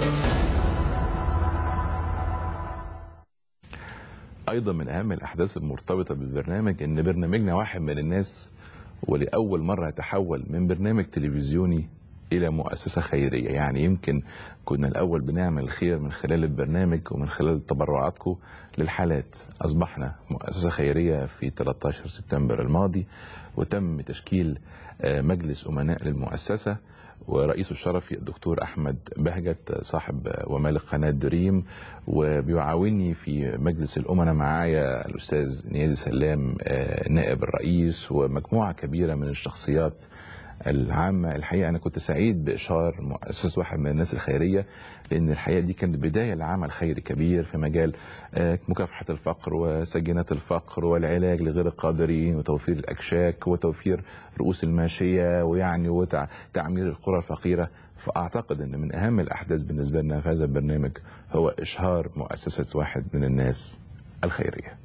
ايضا من اهم الاحداث المرتبطه بالبرنامج ان برنامجنا واحد من الناس ولاول مره يتحول من برنامج تلفزيوني الى مؤسسه خيريه يعني يمكن كنا الاول بنعمل الخير من خلال البرنامج ومن خلال تبرعاتكم للحالات اصبحنا مؤسسه خيريه في 13 سبتمبر الماضي وتم تشكيل آه، مجلس امناء للمؤسسه ورئيسه الشرفي الدكتور احمد بهجت صاحب ومالك قناه دريم وبيعاوني في مجلس الامناء معايا الاستاذ نيادي سلام آه، نائب الرئيس ومجموعه كبيره من الشخصيات العامة الحقيقة أنا كنت سعيد بإشهار مؤسسة واحد من الناس الخيرية لأن الحقيقة دي كانت بداية لعمل خيري كبير في مجال آه، مكافحة الفقر وسجينات الفقر والعلاج لغير القادرين وتوفير الأكشاك وتوفير رؤوس الماشية ويعني وتعمير القرى الفقيرة فأعتقد أن من أهم الأحداث بالنسبة لنا في هذا البرنامج هو إشهار مؤسسة واحد من الناس الخيرية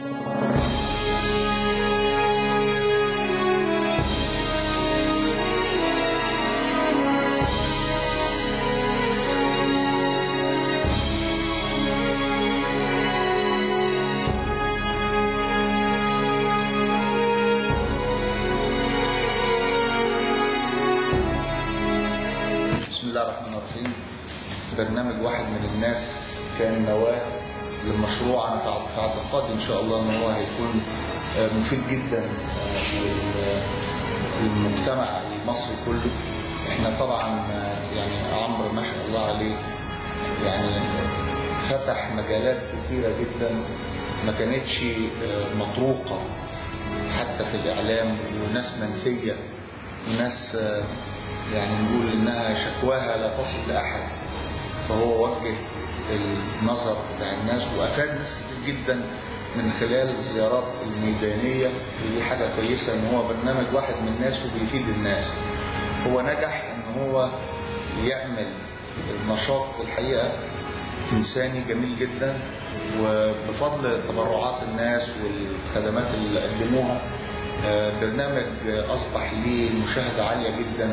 بسم الله الرحمن الرحيم برنامج واحد من الناس كان نواة للمشروع انا في في اعتقادي ان شاء الله ان هو هيكون آه، مفيد جدا آه، لل- للمجتمع المصري كله احنا طبعا آه، يعني عمرو ما شاء الله عليه يعني فتح مجالات كثيره جدا ما كانتش آه، مطروقه حتى في الاعلام وناس منسيه وناس آه، يعني نقول انها شكواها لا تصل لاحد فهو وجه النظر بتاع الناس وافاد ناس كتير جدا من خلال الزيارات الميدانيه ودي حاجه كويسه ان هو برنامج واحد من الناس وبيفيد الناس هو نجح ان هو يعمل نشاط الحقيقه انساني جميل جدا وبفضل تبرعات الناس والخدمات اللي قدموها آه، برنامج آه، اصبح ليه مشاهده عاليه جدا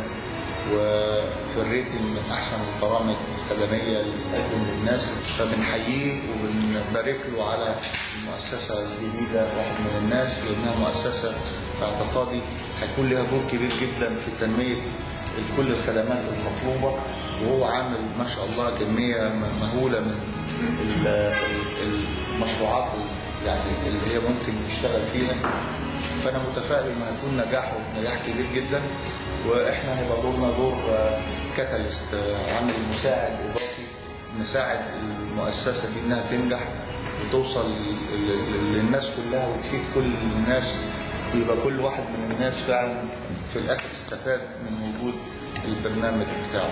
وفي الريتنج من احسن البرامج الخدميه اللي بتقدم للناس فبنحييه وبنبارك له على المؤسسه الجديده واحد من الناس لانها مؤسسه في اعتقادي هيكون لها دور كبير جدا في تنميه كل الخدمات المطلوبه وهو عامل ما شاء الله كميه مهوله من ال- ال- المشروعات يعني اللي هي ممكن يشتغل فيها فانا متفائل انه هيكون نجاحه نجاح كبير جدا واحنا هيبقى دورنا دور كاتاليست عامل مساعد اضافي نساعد المؤسسه دي انها تنجح وتوصل ل- ل- للناس كلها وتفيد كل الناس ويبقى كل واحد من الناس فعلا في الاخر استفاد من وجود البرنامج بتاعه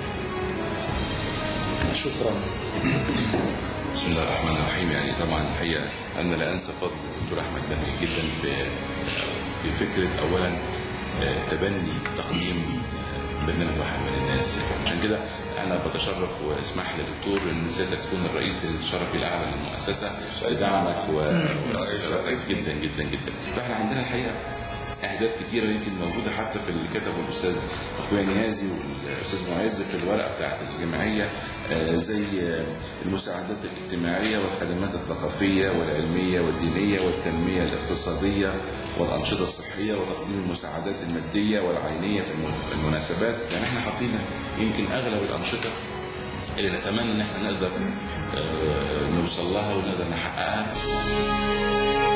شكرا بسم الله الرحمن الرحيم يعني طبعا الحقيقه انا لا انسى فضل الدكتور احمد بهجي جدا في في فكره اولا آه، تبني تقديم آه، برنامج واحد من الناس عشان كده انا بتشرف واسمح لي دكتور ان سيادتك تكون الرئيس الشرفي الاعلى للمؤسسه بدعمك وشرف جدا جدا جدا فاحنا عندنا الحقيقه اهداف كتيره يمكن موجوده حتى في اللي كتبه الاستاذ اخويا نيازي والاستاذ معز في الورقه بتاعت الجمعيه آه، زي آه، المساعدات الاجتماعيه والخدمات الثقافيه والعلميه والدينيه والتنميه الاقتصاديه والانشطه الصحيه وتقديم المساعدات الماديه والعينيه في الم- المناسبات يعني احنا حاطين يمكن اغلب الانشطه اللي نتمنى ان احنا نقدر آه، نوصل لها ونقدر نحققها